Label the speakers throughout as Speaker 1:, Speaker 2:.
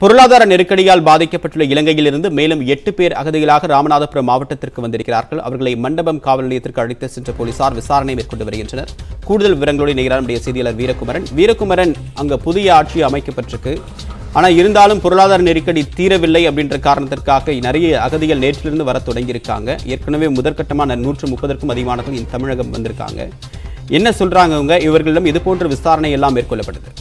Speaker 1: பொருளாதார நெருக்கடியால் பாதிக்கப்பட்டுள்ள இலங்கையிலிருந்து மேலும் எட்டு பேர் அகதிகளாக ராமநாதபுரம் மாவட்டத்திற்கு வந்திருக்கிறார்கள் அவர்களை மண்டபம் காவல் நிலையத்திற்கு அழைத்து சென்ற போலீசார் விசாரணை மேற்கொண்டு வருகின்றனர் கூடுதல் விவரங்களோடு இணைகிறார் நம்முடைய செய்தியாளர் வீரகுமரன் வீரகுமரன் அங்க புதிய ஆட்சி அமைக்கப்பட்டிருக்கு ஆனா இருந்தாலும் பொருளாதார நெருக்கடி தீரவில்லை அப்படின்ற காரணத்திற்காக நிறைய அகதிகள் நேற்றிலிருந்து வர தொடங்கியிருக்காங்க ஏற்கனவே முதற்கட்டமான நூற்று முப்பதற்கும் அதிகமானவர்கள் இந்த தமிழகம் வந்திருக்காங்க என்ன சொல்றாங்க அவங்க இவர்களிடம் இது போன்ற விசாரணை எல்லாம் மேற்கொள்ளப்படுது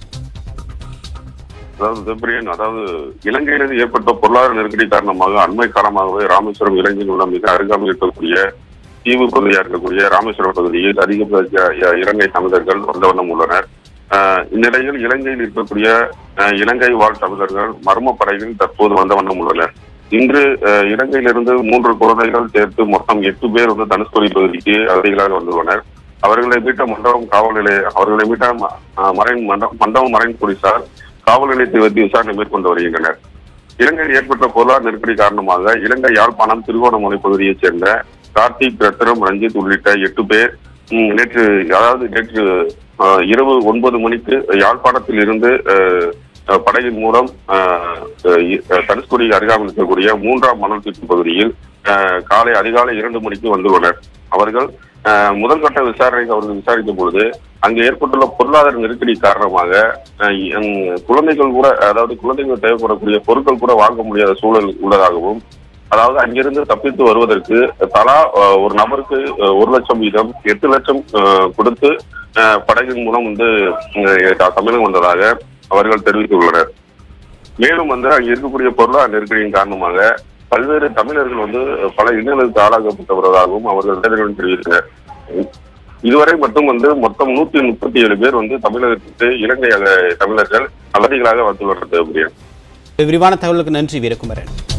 Speaker 2: அதாவது செப்ரியன் அதாவது இலங்கையிலிருந்து ஏற்பட்ட பொருளாதார நெருக்கடி காரணமாக அண்மை காலமாகவே ராமேஸ்வரம் இலங்கையில் உள்ள மிக அருகாமையில் இருக்கக்கூடிய தீவு பகுதியாக இருக்கக்கூடிய ராமேஸ்வரம் பகுதியில் அதிகபட்ச இ- இலங்கை தமிழர்கள் வந்த வண்ணம் உள்ளனர் ஆஹ் இந்நிலையில் இலங்கையில் இருக்கக்கூடிய ஆஹ் இலங்கை வாழ் தமிழர்கள் மர்ம படையில் தற்போது வந்த வண்ணம் உள்ளனர் இன்று ஆஹ் இலங்கையிலிருந்து மூன்று குழந்தைகள் சேர்த்து மொத்தம் எட்டு பேர் வந்து தனுஷ்கோடி பகுதிக்கு அகதிகளாக வந்துள்ளனர் அவர்களை மீட்ட மண்டபம் காவல் நிலைய அவர்களை மீட்ட ம- ஆஹ் மரைன் மண்ட- மண்டபம் மரைன் போலீசார் காவல் நிலையத்தை வைத்து விசாரணை மேற்கொண்டு வருகின்றனர் இலங்கையில் ஏற்பட்ட பொருளாதார நெருக்கடி காரணமாக இலங்கை யாழ்ப்பாணம் திருவோணமலை பகுதியைச் சேர்ந்த கார்த்திக் ரத்னம் ரஞ்சித் உள்ளிட்ட எட்டு பேர் ம், நேற்று அதாவது நேற்று ஆஹ், இரவு ஒன்பது மணிக்கு யாழ்ப்பாணத்தில் இருந்து ஆஹ், ஆஹ், படகின் மூலம் ஆஹ், ஆஹ், இ- ஆஹ், தனுஷ்கோடி அருகாமையில் இருக்கக்கூடிய மூன்றாம் மணல் திட்டு பகுதியில் ஆஹ், காலை அதிகாலை இரண்டு மணிக்கு வந்துள்ளனர் அவர்கள் ஆஹ், முதல்கட்ட விசாரணைக்கு அவர்கள் விசாரித்த பொழுது அங்கு ஏற்பட்டுள்ள பொருளாதார நெருக்கடி காரணமாக அஹ், எம் குழந்தைகள் கூட அதாவது குழந்தைகள் தேவைப்படக்கூடிய பொருட்கள் கூட வாங்க முடியாத சூழல் உள்ளதாகவும் அதாவது அங்கிருந்து தப்பித்து வருவதற்கு தலா அஹ், ஒரு நபருக்கு அஹ், ஒரு லட்சம் வீதம் எட்டு லட்சம் அஹ், கொடுத்து அஹ், படகின் மூலம் வந்து அஹ், தமிழகம் வந்ததாக அவர்கள் தெரிவித்துள்ளனர் மேலும் வந்து அங்கே இருக்கக்கூடிய பொருளாதார நெருக்கடியின் காரணமாக பல்வேறு தமிழர்கள் வந்து பல இன்னலுக்கு ஆளாக்கப்பட்டு வருவதாகவும் அவர்கள் வேதனையுடன் தெரிவித்தனர் இதுவரை மட்டும் வந்து மொத்தம் நூத்தி முப்பத்தி ஏழு பேர் வந்து தமிழகத்துக்கு இலங்கை அக- தமிழர்கள் அகதிகளாக வந்துள்ளனர் தேவைப்படுகிறது
Speaker 1: விரிவான தகவலுக்கு நன்றி வீரகுமரன்